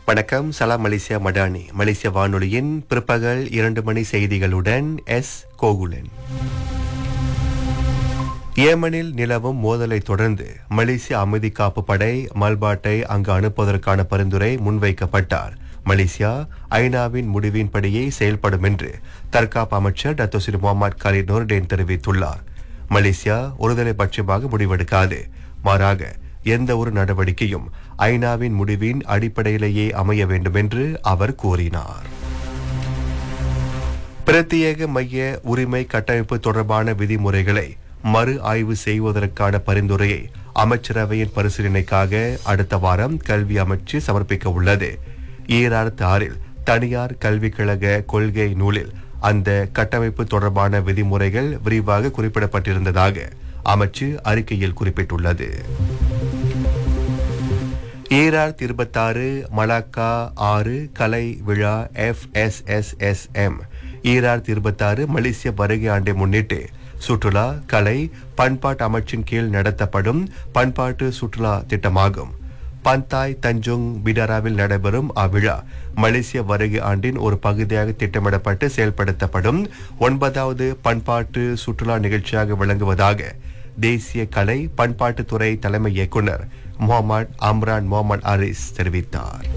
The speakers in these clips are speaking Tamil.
வணக்கம் சலாம் மலேசியா மடானி மலேசிய வானொலியின் பிற்பகல் இரண்டு மணி செய்திகளுடன் எஸ் கோகுலன் ஏமனில் நிலவும் மோதலை தொடர்ந்து மலேசிய அமைதி காப்பு படை மல்பாட்டை அங்கு அனுப்புவதற்கான பரிந்துரை முன்வைக்கப்பட்டார் மலேசியா ஐநாவின் முடிவின்படியே செயல்படும் என்று தற்காப்பு அமைச்சர் டத்தோ சிறு முகமது கலீத் நூர்டேன் தெரிவித்துள்ளார் மலேசியா ஒருதலை பட்சமாக முடிவெடுக்காது மாறாக எந்த ஒரு நடவடிக்கையும் ஐநாவின் முடிவின் அடிப்படையிலேயே அமைய வேண்டும் என்று அவர் கூறினார் பிரத்யேக மைய உரிமை கட்டமைப்பு தொடர்பான விதிமுறைகளை மறு ஆய்வு செய்வதற்கான பரிந்துரையை அமைச்சரவையின் பரிசீலனைக்காக அடுத்த வாரம் கல்வி அமைச்சு சமர்ப்பிக்க உள்ளது ஈராயிரத்து ஆறில் தனியார் கல்விக் கழக கொள்கை நூலில் அந்த கட்டமைப்பு தொடர்பான விதிமுறைகள் விரிவாக குறிப்பிடப்பட்டிருந்ததாக அமைச்சு அறிக்கையில் குறிப்பிட்டுள்ளது ஈராயிரத்தி இருபத்தாறு மலாக்கா ஆறு கலை விழா F S S S M ஈராயிரத்தி இருபத்தாறு மலேசிய வருகை ஆண்டை முன்னிட்டு சுற்றுலா கலை பண்பாட்டு அமைச்சின் கீழ் நடத்தப்படும் பண்பாட்டு சுற்றுலா திட்டமாகும் பந்தாய் தஞ்சுங் பிடாராவில் நடைபெறும் அவ்விழா மலேசிய வருகை ஆண்டின் ஒரு பகுதியாக திட்டமிடப்பட்டு செயல்படுத்தப்படும் ஒன்பதாவது பண்பாட்டு சுற்றுலா நிகழ்ச்சியாக விளங்குவதாக தேசிய கலை பண்பாட்டுத்துறை தலைமை இயக்குனர் முகமது அம்ரான் முகமது அரிஸ் தெரிவித்தார்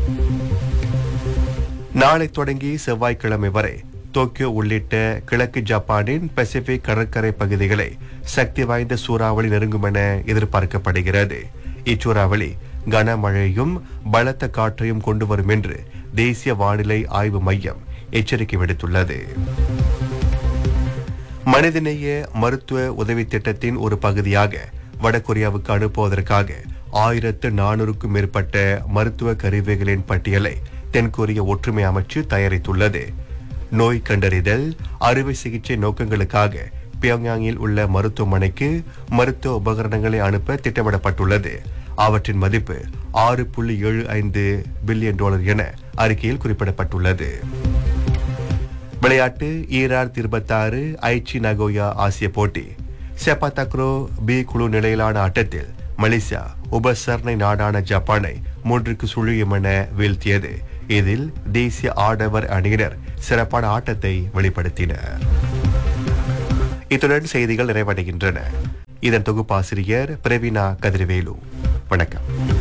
நாளை தொடங்கி செவ்வாய்க்கிழமை வரை டோக்கியோ உள்ளிட்ட கிழக்கு ஜப்பானின் பசிபிக் கடற்கரை பகுதிகளை சக்தி வாய்ந்த சூறாவளி நெருங்கும் என எதிர்பார்க்கப்படுகிறது இச்சூறாவளி கனமழையும் பலத்த காற்றையும் கொண்டு வரும் என்று தேசிய வானிலை ஆய்வு மையம் எச்சரிக்கை விடுத்துள்ளது மனிதநேய மருத்துவ உதவி திட்டத்தின் ஒரு பகுதியாக வடகொரியாவுக்கு அனுப்புவதற்காக ஆயிரத்து நானூறுக்கும் மேற்பட்ட மருத்துவ கருவிகளின் பட்டியலை தென்கொரிய ஒற்றுமை அமைச்சு தயாரித்துள்ளது நோய் கண்டறிதல் அறுவை சிகிச்சை நோக்கங்களுக்காக பியோங்யாங்கில் உள்ள மருத்துவமனைக்கு மருத்துவ உபகரணங்களை அனுப்ப திட்டமிடப்பட்டுள்ளது அவற்றின் மதிப்பு ஆறு புள்ளி ஏழு ஐந்து பில்லியன் டாலர் என அறிக்கையில் குறிப்பிடப்பட்டுள்ளது விளையாட்டு ஈராயிரத்தி இருபத்தாறு ஐச்சி நகோயா ஆசிய போட்டி செப்பா தக்ரோ பி குழு நிலையிலான ஆட்டத்தில் மலேசியா உபசரணை நாடான ஜப்பானை மூன்றுக்கு சுழியும் என வீழ்த்தியது இதில் தேசிய ஆடவர் அணியினர் சிறப்பான ஆட்டத்தை வெளிப்படுத்தினர் இத்துடன் செய்திகள் நிறைவடைகின்றன இதன் தொகுப்பாசிரியர் பிரவீனா கதிர்வேலு வணக்கம்